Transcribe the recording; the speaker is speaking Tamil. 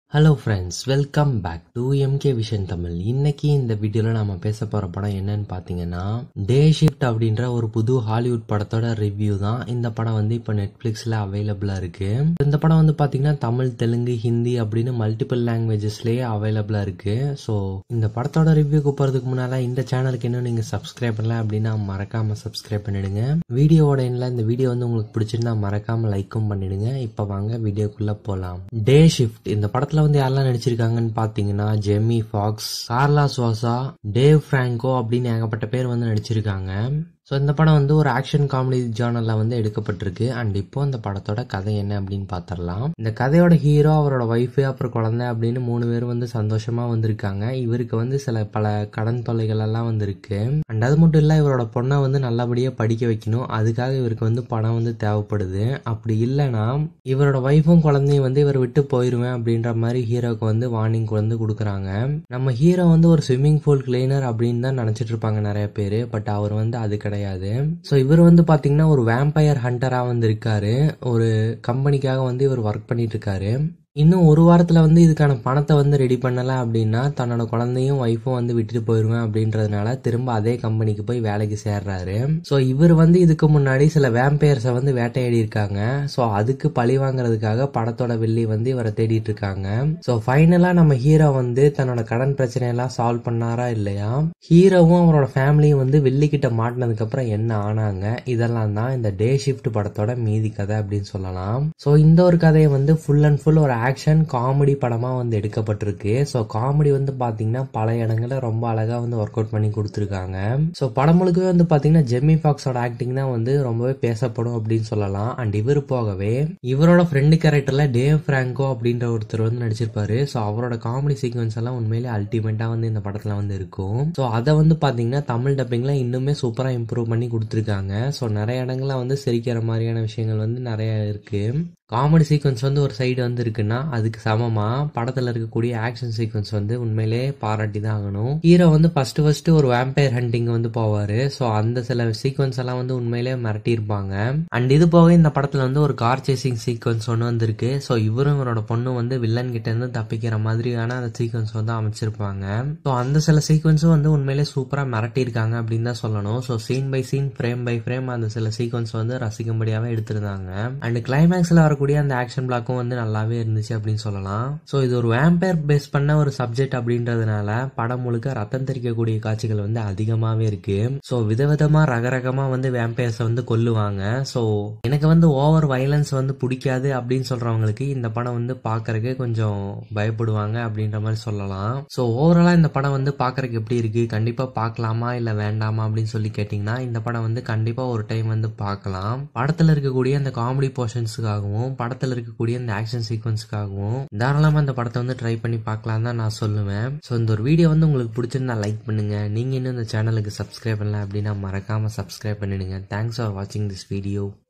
hello friends welcome back to MK vision Tamil இன்னைக்கு இந்த வீடியோல நாம பேச போற படம் என்னன்னு பாத்தீங்கன்னா டே ஷிஃப்ட் அப்படின்ற ஒரு புது ஹாலிவுட் படத்தோட ரிவ்யூ தான் இந்த படம் வந்து இப்போ நெட்ஃபிளிக்ஸ்ல அவைலபிளா இருக்கு இந்த படம் வந்து பாத்தீங்கன்னா தமிழ் தெலுங்கு ஹிந்தி அப்படின்னு மல்டிபிள் லாங்குவேஜஸ்லயே அவைலபிளா இருக்கு ஸோ இந்த படத்தோட ரிவ்யூக்கு போறதுக்கு முன்னால இந்த சேனலுக்கு இன்னும் நீங்க சப்ஸ்கிரைப் பண்ணல அப்படின்னா மறக்காம சப்ஸ்கிரைப் பண்ணிடுங்க வீடியோவோட எண்ணில் இந்த வீடியோ வந்து உங்களுக்கு பிடிச்சிருந்தா மறக்காம லைக்கும் பண்ணிடுங்க இப்போ வாங்க வீடியோக்குள்ள போலாம் டே ஷிஃப்ட் இந்த படத்துல வந்து யாரெல்லாம் நடிச்சிருக்காங்கன்னு பாத்தீங்கன்னா Jamie Foxx Karla Souza Dave Franco அப்படின்னு ஏகப்பட்ட பேர் வந்து நடிச்சிருக்காங்க ஸோ இந்த படம் வந்து ஒரு ஆக்ஷன் காமெடி ஜானர்ல வந்து எடுக்கப்பட்டிருக்கு அண்ட் இப்போ இந்த படத்தோட கதை என்ன அப்படின்னு பார்த்துடலாம் இந்த கதையோட ஹீரோ அவரோட ஒய்ஃபு அப்புறம் குழந்தை அப்படின்னு மூணு பேர் வந்து சந்தோஷமா வந்திருக்காங்க இவருக்கு வந்து சில பல கடன் தொல்லைகள் எல்லாம் வந்திருக்கு அண்ட் அது மட்டும் இல்ல இவரோட பொண்ணை வந்து நல்லபடியா படிக்க வைக்கணும் அதுக்காக இவருக்கு வந்து பணம் வந்து தேவைப்படுது அப்படி இல்லைன்னா இவரோட ஒய்ஃபும் குழந்தையும் வந்து இவர் விட்டு போயிருவேன் அப்படின்ற மாதிரி ஹீரோக்கு வந்து வார்னிங் வந்து கொடுக்குறாங்க நம்ம ஹீரோ வந்து ஒரு ஸ்விம்மிங் பூல் கிளீனர் அப்படின்னு தான் நினைச்சிட்டு இருப்பாங்க நிறைய பேர் பட் அவர் வந்து அது கிடையாது ஸோ இவர் வந்து பாத்தீங்கன்னா ஒரு வேம்பயர் ஹண்டரா வந்து இருக்காரு ஒரு கம்பெனிக்காக வந்து இவர் ஒர்க் பண்ணிட்டு இருக்காரு இன்னும் ஒரு வாரத்தில் வந்து இதுக்கான பணத்தை வந்து ரெடி பண்ணலை அப்படின்னா தன்னோட குழந்தையும் ஒய்ஃபும் வந்து விட்டுட்டு போயிடுவேன் அப்படின்றதுனால திரும்ப அதே கம்பெனிக்கு போய் வேலைக்கு சேர்றாரு ஸோ இவர் வந்து இதுக்கு முன்னாடி சில வேம்பையர்ஸை வந்து வேட்டையாடி இருக்காங்க ஸோ அதுக்கு பழி வாங்குறதுக்காக படத்தோட வெள்ளி வந்து இவரை தேடிட்டு இருக்காங்க ஸோ ஃபைனலாக நம்ம ஹீரோ வந்து தன்னோட கடன் பிரச்சனையெல்லாம் சால்வ் பண்ணாரா இல்லையா ஹீரோவும் அவரோட ஃபேமிலியும் வந்து வெள்ளிக்கிட்ட மாட்டினதுக்கு அப்புறம் என்ன ஆனாங்க இதெல்லாம் தான் இந்த டே ஷிஃப்ட் படத்தோட மீதி கதை அப்படின்னு சொல்லலாம் ஸோ இந்த ஒரு கதையை வந்து ஃபுல் அண்ட் ஃபுல் ஒரு ஆக்ஷன் காமெடி படமா வந்து எடுக்கப்பட்டிருக்கு ஸோ காமெடி வந்து பாத்தீங்கன்னா பல இடங்கள்ல ரொம்ப அழகா வந்து ஒர்க் அவுட் பண்ணி கொடுத்துருக்காங்க ஸோ படம் முழுக்கவே வந்து பாத்தீங்கன்னா ஜெம்மி ஃபாக்ஸோட ஆக்டிங் தான் வந்து ரொம்பவே பேசப்படும் அப்படின்னு சொல்லலாம் அண்ட் இவர் போகவே இவரோட ஃப்ரெண்டு கேரக்டர்ல டேவ் பிராங்கோ அப்படின்ற ஒருத்தர் வந்து நடிச்சிருப்பாரு ஸோ அவரோட காமெடி சீக்வன்ஸ் எல்லாம் உண்மையிலே அல்டிமேட்டா வந்து இந்த படத்துல வந்து இருக்கும் ஸோ அதை வந்து பாத்தீங்கன்னா தமிழ் டப்பிங்ல இன்னுமே சூப்பரா இம்ப்ரூவ் பண்ணி கொடுத்துருக்காங்க ஸோ நிறைய இடங்கள்ல வந்து சிரிக்கிற மாதிரியான விஷயங்கள் வந்து நிறைய இருக்கு காமெடி சீக்வன்ஸ் வந்து ஒரு சைடு வந்து இருக்குன்னா அதுக்கு சமமா படத்துல இருக்கக்கூடிய ஆக்ஷன் சீக்வன்ஸ் வந்து உண்மையிலே பாராட்டி தான் ஆகணும் ஹீரோ வந்து ஃபர்ஸ்ட் ஃபர்ஸ்ட் ஒரு வேம்பயர் ஹண்டிங் வந்து போவாரு ஸோ அந்த சில சீக்வன்ஸ் எல்லாம் வந்து உண்மையிலே மிரட்டியிருப்பாங்க அண்ட் இது போக இந்த படத்துல வந்து ஒரு கார் சேசிங் சீக்வன்ஸ் ஒன்று வந்திருக்கு ஸோ இவரும் இவரோட பொண்ணு வந்து வில்லன் கிட்ட இருந்து தப்பிக்கிற மாதிரியான அந்த சீக்வன்ஸ் வந்து அமைச்சிருப்பாங்க ஸோ அந்த சில சீக்வன்ஸும் வந்து உண்மையிலே சூப்பரா மிரட்டியிருக்காங்க அப்படின்னு தான் சொல்லணும் so scene by scene frame by frame அந்த சில சீக்வன்ஸ் வந்து ரசிக்கும்படியாவே எடுத்திருந்தாங்க அண்ட் கிளைமேக்ஸ்ல வர வரக்கூடிய அந்த ஆக்ஷன் பிளாக்கும் வந்து நல்லாவே இருந்துச்சு அப்படின்னு சொல்லலாம் ஸோ இது ஒரு வேம்பயர் பேஸ் பண்ண ஒரு சப்ஜெக்ட் அப்படின்றதுனால படம் முழுக்க ரத்தம் தெரிக்கக்கூடிய காட்சிகள் வந்து அதிகமாகவே இருக்கு ஸோ விதவிதமா ரகரகமா வந்து வேம்பயர்ஸை வந்து கொல்லுவாங்க ஸோ எனக்கு வந்து ஓவர் வயலன்ஸ் வந்து பிடிக்காது அப்படின்னு சொல்றவங்களுக்கு இந்த படம் வந்து பாக்குறதுக்கு கொஞ்சம் பயப்படுவாங்க அப்படின்ற மாதிரி சொல்லலாம் ஸோ ஓவராலா இந்த படம் வந்து பாக்குறதுக்கு எப்படி இருக்கு கண்டிப்பா பார்க்கலாமா இல்ல வேண்டாமா அப்படின்னு சொல்லி கேட்டீங்கன்னா இந்த படம் வந்து கண்டிப்பா ஒரு டைம் வந்து பார்க்கலாம் படத்துல இருக்கக்கூடிய அந்த காமெடி போர்ஷன்ஸுக்காகவும் படத்தில் இருக்கக்கூடிய இந்த ஆக்ஷன் சீக்வன்ஸுக்காகவும் தாராளமாக இந்த படத்தை வந்து ட்ரை பண்ணி பார்க்கலாம் தான் நான் சொல்லுவேன் ஸோ இந்த ஒரு வீடியோ வந்து உங்களுக்கு பிடிச்சிருந்தா லைக் பண்ணுங்க நீங்க இன்னும் இந்த சேனலுக்கு சப்ஸ்கிரைப் பண்ணல அப்படின்னா மறக்காம சப்ஸ்கிரைப் பண்ணிடுங்க தேங்க்ஸ் ஃபார் வாட்சிங் திஸ் வீடியோ